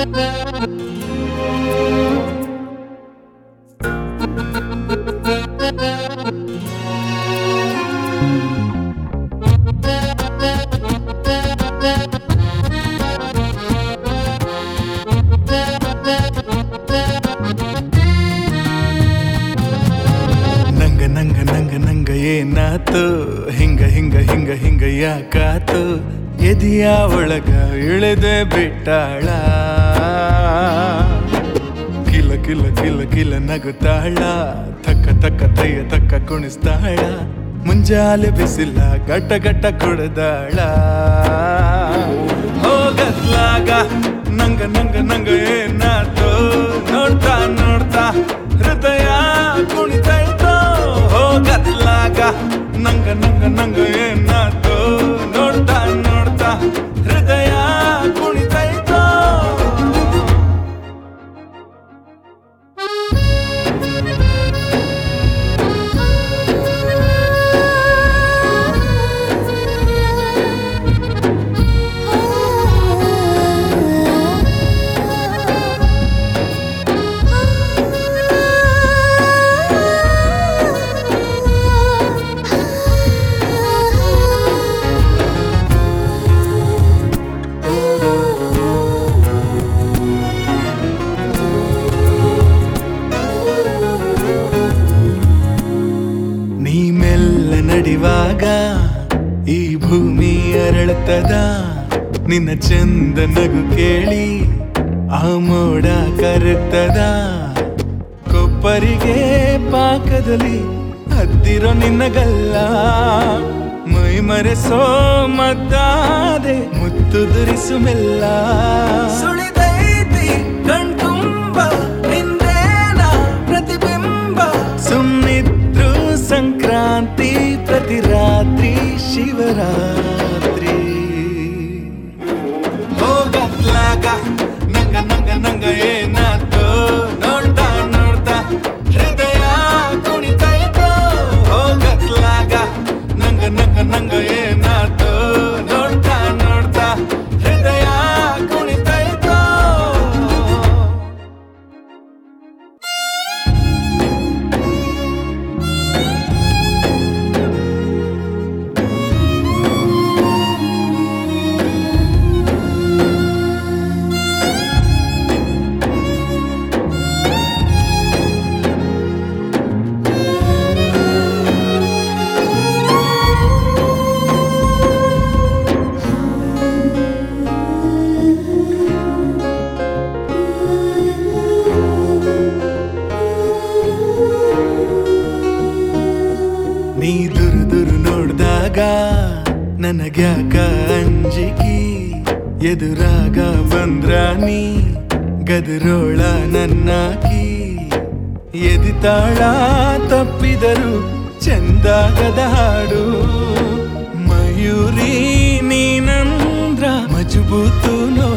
ನಂಗ ನಂಗ ನಂಗ ನಂಗ ಏನಾತು ಹಿಂಗ ಹಿಂಗ ಹಿಂಗ ಹಿಂಗ ಯಾಕಾತು ಎದಿಯ ಒಳಗ ಇಳಿದೆ ಬಿಟ್ಟಾಳ ಕಿಲ ಕಿಲ ಕಿಲ ಕಿಲ ನಗುತ್ತಾಳ ತಕ್ಕ ತಕ್ಕ ತಯ್ಯ ತಕ್ಕ ಕುಣಿಸ್ತಾಳ ಮುಂಜಾಲೆ ಬಿಸಿಲ ಗಟ್ಟ ಗಟ್ಟ ಕುಡ್ದಾಳ ಹೋಗತ್ಲಾಗ ನಂಗ ನಂಗ ನಂಗ ಏನಾತು ನೋಡ್ತಾ ನೋಡ್ತಾ ಹೃದಯ ಕುಣಿತೈತೋ ಹೋಗತ್ಲಾಗ ನಂಗ ನಂಗ ನಂಗ ಏನಾತು ನೋಡ್ತಾ ನೋಡ್ತಾ ಹೃದಯ ಕುಣಿತೈತೋ ನೀ ಮೆಲ್ಲ ನಡಿವಾಗ ಈ ಭೂಮಿ ಅರಳುತ್ತದ ನಿನ್ನ ಚಂದ ನಗು ಕೇಳಿ ಆ ಮೋಡ ಕರುತ್ತದ ಕೊಪ್ಪರಿಗೆ ಪಾಕದಲ್ಲಿ ಹತ್ತಿರೋ ನಿನ್ನಗಲ್ಲ ಮೈ ಮರೆಸೋ ಮದ್ದಾದೆ ಮುತ್ತು ದುರಿಸು ಮೆಲ್ಲ ಸುಳಿದೈತಿ ಕಣ್ತುಂಬ ನಿಂದೇನ ಪ್ರತಿಬಿಂಬ ಸುಮ್ನಿದ್ರು ಸಂಕ್ರಾಂತಿ ಪ್ರತಿ ರಾತ್ರಿ ಶಿವರಾತ್ರಿ ಹೋಗತ್ಲಾಗ ನಂಗ ನಂಗ ನಂಗ ಏನಾತು ನೋಡ್ತಾ ನೋಡ್ತಾ ಹೃದಯ ಕುಣಿತೈತೋ ಹೋಗತ್ಲಾಗ ನಂಗ ನಂಗ ನಂಗ ಏನಾತು ನೋಡ್ತಾ ನೋಡ್ತಾ ಹೃದಯ ಕುಣಿತೈತೋ ನೀ ದುರು ದುರು ನೋಡ್ದಾಗ ನನಗ್ಯಾಕ ಅಂಜಿಕಿ ಎದುರಾಗ ಬಂದ್ರ ನೀ ಗದರೋಳ ನನ್ನಾಕಿ ಎದಿತಾಳ ತಪ್ಪಿದರು ಚಂದಾಗದ ಹಾಡು ಮಯೂರಿ ನೀನಂದ್ರ ಮಜಬೂತು ನೋ